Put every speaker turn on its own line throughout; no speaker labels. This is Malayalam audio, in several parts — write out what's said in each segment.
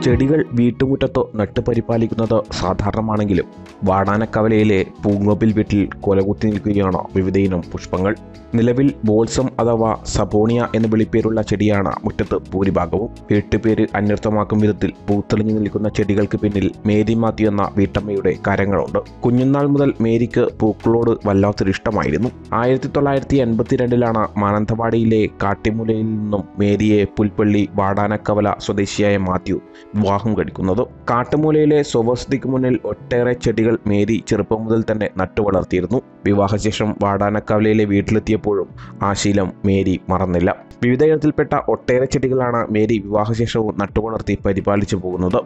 ചെടികൾ വീട്ടുമുറ്റത്ത് നട്ടുപരിപാലിക്കുന്നത് സാധാരണമാണെങ്കിലും വാടാനക്കവലയിലെ പൂങ്ങോപ്പിൽ വീട്ടിൽ കൊലകുത്തി നിൽക്കുകയാണ് വിവിധയിനം പുഷ്പങ്ങൾ നിലവിൽ ബോൾസം അഥവാ സബോണിയ എന്ന് വിളിപ്പേരുള്ള ചെടിയാണ് മുറ്റത്ത് ഭൂരിഭാഗവും വീട്ടുപേര് അന്വർത്ഥമാക്കും വിധത്തിൽ പൂത്തെളിഞ്ഞു നിൽക്കുന്ന ചെടികൾക്ക് പിന്നിൽ മേരി മാത്യു എന്ന വീട്ടമ്മയുടെ കരങ്ങളുണ്ട് കുഞ്ഞുനാൾ മുതൽ മേരിക്ക് പൂക്കളോട് വല്ലാത്തൊരു ഇഷ്ടമായിരുന്നു ആയിരത്തി തൊള്ളായിരത്തി എൺപത്തിരണ്ടിലാണ് മാനന്തവാടിയിലെ കാട്ടിമുലയിൽ നിന്നും മേരിയെ പുൽപ്പള്ളി വാടാനക്കവല സ്വദേശിയായ മാത്യു വിവാഹം കഴിക്കുന്നത് കാട്ടുമൂലയിലെ സ്വവസതിക്ക് മുന്നിൽ ഒട്ടേറെ ചെടികൾ മേരി ചെറുപ്പം മുതൽ തന്നെ നട്ടു വളർത്തിയിരുന്നു വിവാഹശേഷം വാടാനക്കവലയിലെ വീട്ടിലെത്തിയപ്പോഴും ആ ശീലം മേരി മറന്നില്ല വിവിധ ഇനത്തിൽപ്പെട്ട ഒട്ടേറെ ചെടികളാണ് മേരി വിവാഹശേഷവും നട്ടുവളർത്തി പരിപാലിച്ചു പോകുന്നത്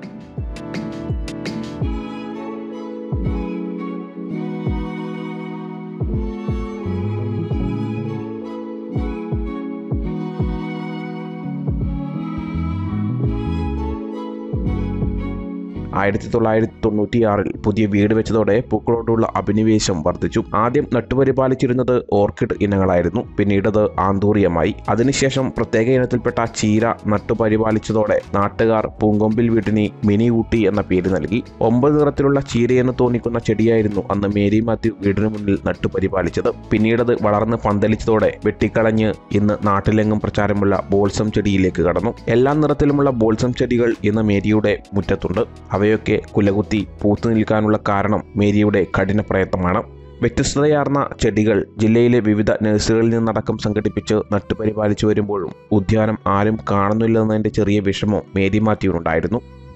ആയിരത്തി തൊള്ളായിരത്തി തൊണ്ണൂറ്റിയാറിൽ പുതിയ വീട് വെച്ചതോടെ പൂക്കളോടുള്ള അഭിനിവേശം വർദ്ധിച്ചു ആദ്യം നട്ടുപരിപാലിച്ചിരുന്നത് ഓർക്കിഡ് ഇനങ്ങളായിരുന്നു പിന്നീടത് ആന്തൂറിയമായി അതിനുശേഷം പ്രത്യേക ഇനത്തിൽപ്പെട്ട ചീര നട്ടുപരിപാലിച്ചതോടെ നാട്ടുകാർ പൂങ്കൊമ്പിൽ വീട്ടിന് മിനി ഊട്ടി എന്ന പേര് നൽകി ഒമ്പത് നിറത്തിലുള്ള ചീരയെന്ന് തോന്നിക്കുന്ന ചെടിയായിരുന്നു അന്ന് മേരി മാത്യു വീടിന് മുന്നിൽ നട്ടുപരിപാലിച്ചത് പിന്നീടത് വളർന്ന് പന്തലിച്ചതോടെ വെട്ടിക്കളഞ്ഞ് ഇന്ന് നാട്ടിലെങ്ങും പ്രചാരമുള്ള ബോൾസം ചെടിയിലേക്ക് കടന്നു എല്ലാ നിറത്തിലുമുള്ള ബോൾസം ചെടികൾ ഇന്ന് മേരിയുടെ മുറ്റത്തുണ്ട് അവയൊക്കെ കുലകുത്തി പൂത്തു നിൽക്കാനുള്ള കാരണം മേരിയുടെ കഠിന പ്രയത്നമാണ് വ്യത്യസ്തതയാർന്ന ചെടികൾ ജില്ലയിലെ വിവിധ നഴ്സറികളിൽ നിന്നടക്കം സംഘടിപ്പിച്ച് നട്ടുപരിപാലിച്ചു വരുമ്പോഴും ഉദ്യാനം ആരും കാണുന്നില്ലെന്നതിൻ്റെ ചെറിയ വിഷമം മേരി മാത്യുവിനുണ്ടായിരുന്നു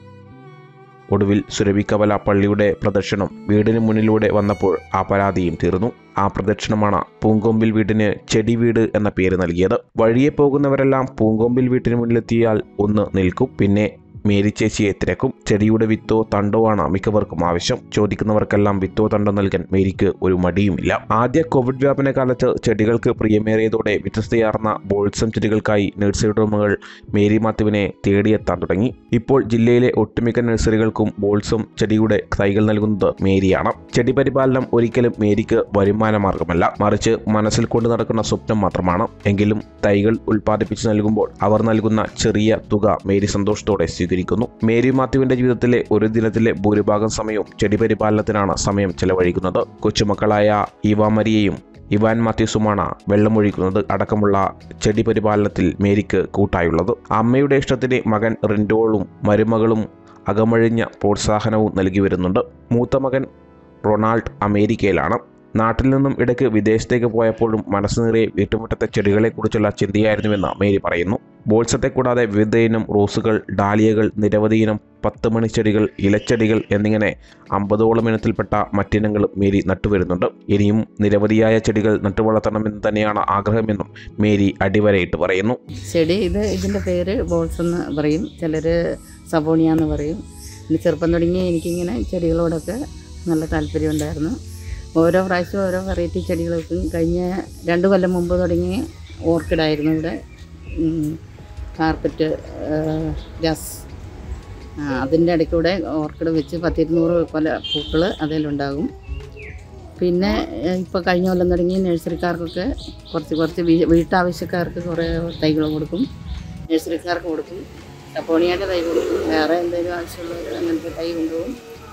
ഒടുവിൽ സുരഭിക്കവല പള്ളിയുടെ പ്രദക്ഷിണം വീടിന് മുന്നിലൂടെ വന്നപ്പോൾ ആ പരാതിയും തീർന്നു ആ പ്രദക്ഷിണമാണ് പൂങ്കൊമ്പിൽ വീടിന് ചെടി വീട് എന്ന പേര് നൽകിയത് വഴിയെ പോകുന്നവരെല്ലാം പൂങ്കൊമ്പിൽ വീട്ടിന് മുന്നിലെത്തിയാൽ ഒന്ന് നിൽക്കും പിന്നെ മേരി ചേച്ചിയെ തിരക്കും ചെടിയുടെ വിത്തോ തണ്ടോ ആണ് മിക്കവർക്കും ആവശ്യം ചോദിക്കുന്നവർക്കെല്ലാം വിത്തോ തണ്ടോ നൽകാൻ മേരിക്ക് ഒരു മടിയുമില്ല ആദ്യ കോവിഡ് വ്യാപന കാലത്ത് ചെടികൾക്ക് പ്രിയമേറിയതോടെ വ്യത്യസ്തയാർന്ന ബോൾസം ചെടികൾക്കായി നഴ്സറി ഉടമകൾ മേരി മാത്യുവിനെ തേടിയെത്താൻ തുടങ്ങി ഇപ്പോൾ ജില്ലയിലെ ഒട്ടുമിക്ക നഴ്സറികൾക്കും ബോൾസം ചെടിയുടെ തൈകൾ നൽകുന്നത് മേരിയാണ് ചെടി പരിപാലനം ഒരിക്കലും മേരിക്ക് വരുമാന മാർഗമല്ല മറിച്ച് മനസ്സിൽ കൊണ്ടു നടക്കുന്ന സ്വപ്നം മാത്രമാണ് എങ്കിലും തൈകൾ ഉൽപ്പാദിപ്പിച്ചു നൽകുമ്പോൾ അവർ നൽകുന്ന ചെറിയ തുക മേരി സന്തോഷത്തോടെ സ്വീകരിക്കുന്നു മേരി മാത്യുവിന്റെ ജീവിതത്തിലെ ഒരു ദിനത്തിലെ ഭൂരിഭാഗം സമയവും ചെടി പരിപാലനത്തിനാണ് സമയം ചെലവഴിക്കുന്നത് കൊച്ചുമക്കളായ ഇവ മരിയയും ഇവാൻ മാത്യൂസുമാണ് വെള്ളമൊഴിക്കുന്നത് അടക്കമുള്ള ചെടി പരിപാലനത്തിൽ മേരിക്ക് കൂട്ടായുള്ളത് അമ്മയുടെ ഇഷ്ടത്തിന് മകൻ റിൻഡോളും മരുമകളും അകമഴിഞ്ഞ പ്രോത്സാഹനവും നൽകി വരുന്നുണ്ട് മൂത്ത മകൻ റൊണാൾഡ് അമേരിക്കയിലാണ് നാട്ടിൽ നിന്നും ഇടയ്ക്ക് വിദേശത്തേക്ക് പോയപ്പോഴും മനസ്സ് നിറയെ വീട്ടുമുറ്റത്തെ ചെടികളെക്കുറിച്ചുള്ള ചിന്തയായിരുന്നുവെന്ന് മേരി പറയുന്നു ബോൾസത്തെ കൂടാതെ വിവിധ ഇനം റോസുകൾ ഡാലിയകൾ നിരവധി ഇനം പത്ത് മണിച്ചെടികൾ ഇലച്ചെടികൾ എന്നിങ്ങനെ അമ്പതോളം ഇനത്തിൽപ്പെട്ട മറ്റിനങ്ങളും മേരി നട്ടുവരുന്നുണ്ട് ഇനിയും നിരവധിയായ ചെടികൾ നട്ടുവളർത്തണമെന്ന് തന്നെയാണ് ആഗ്രഹമെന്നും മേരി അടിവരയിട്ട് പറയുന്നു
ചെടി ഇത് ഇതിൻ്റെ പേര് ബോൾസ് എന്ന് പറയും ചിലർ സബോണിയ എന്ന് പറയും പിന്നെ ചെറുപ്പം തുടങ്ങി എനിക്കിങ്ങനെ ചെടികളോടൊക്കെ നല്ല താല്പര്യമുണ്ടായിരുന്നു ഓരോ പ്രാവശ്യം ഓരോ വെറൈറ്റി ചെടികൾ വെക്കും കഴിഞ്ഞ രണ്ട് കൊല്ലം മുമ്പ് തുടങ്ങി ഓർക്കിഡായിരുന്നു ഇവിടെ ഉം, കാർപ്പറ്റ് ജാസ് അതിൻ്റെ ഇടയ്ക്കൂടെ ഓർക്കിഡ് വെച്ച് പത്തിരുന്നൂറ് കൊല പൂക്കൾ അതിലുണ്ടാകും പിന്നെ ഇപ്പോൾ കഴിഞ്ഞ കൊല്ലം തുടങ്ങി നഴ്സറിക്കാർക്കൊക്കെ കുറച്ച് കുറച്ച് വീ- വീട്ടാവശ്യക്കാർക്ക് കുറേ തൈകൾ കൊടുക്കും നഴ്സറിക്കാർക്ക് കൊടുക്കും ടപ്പോണിയുടെ തൈ കൊടുക്കും വേറെ എന്തെങ്കിലും ആവശ്യമുള്ളവർ അങ്ങനത്തെ തൈ കൊണ്ടുപോകും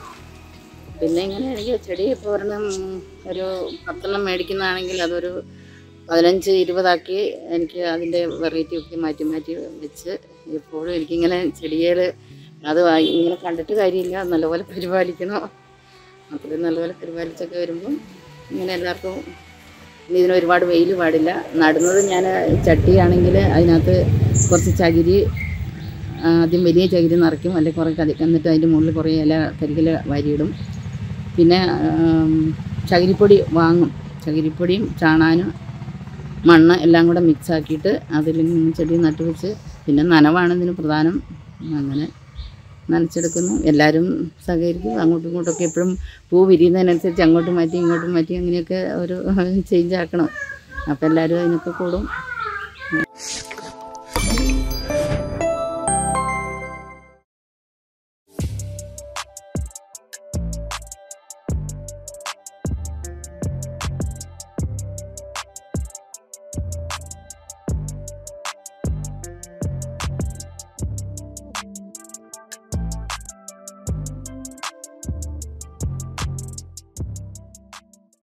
പിന്നെ ഇങ്ങനെ എനിക്ക് ചെടി ഇപ്പോൾ ഒരെണ്ണം ഒരു പത്തെണ്ണം മേടിക്കുന്നതാണെങ്കിൽ അതൊരു പതിനഞ്ച് ഇരുപതാക്കി എനിക്ക് അതിൻ്റെ വെറൈറ്റി ഒക്കെ മാറ്റി മാറ്റി വെച്ച് എപ്പോഴും എനിക്കിങ്ങനെ ചെടിയിൽ അത് വാ- ഇങ്ങനെ കണ്ടിട്ട് കാര്യമില്ല നല്ലപോലെ പരിപാലിക്കണം അത്രയും നല്ലപോലെ പരിപാലിച്ചൊക്കെ വരുമ്പം ഇങ്ങനെ എല്ലാവർക്കും ഇനി ഇതിന് ഒരുപാട് വെയിൽ പാടില്ല നടുന്നത് ഞാൻ ചട്ടിയാണെങ്കിൽ അതിനകത്ത് കുറച്ച് ചകിരി ആ, ആദ്യം വലിയ ചകിരി നിറയ്ക്കും അല്ലെങ്കിൽ കുറേ കതി എന്നിട്ട് അതിൻ്റെ മുകളിൽ കുറേ ഇല കരികില വാരിയിടും പിന്നെ ആം, ചകിരിപ്പൊടി വാങ്ങും ചകിരിപ്പൊടിയും ചാണാനും മണ്ണ് എല്ലാം കൂടെ മിക്സ് ആക്കിയിട്ട് അതിൽ നിന്ന് ചെടി നട്ടു വെച്ച് പിന്നെ നനവാണ് ഇതിന് പ്രധാനം അങ്ങനെ നനച്ചെടുക്കുന്നു എല്ലാവരും സഹകരിക്കും അങ്ങോട്ടും ഇങ്ങോട്ടൊക്കെ എപ്പോഴും പൂ വിരിയുന്നതിനനുസരിച്ച് അങ്ങോട്ടും മാറ്റി ഇങ്ങോട്ടും മാറ്റി അങ്ങനെയൊക്കെ ഒരു ചേഞ്ച് ആക്കണം അപ്പോൾ എല്ലാവരും അതിനൊക്കെ കൂടും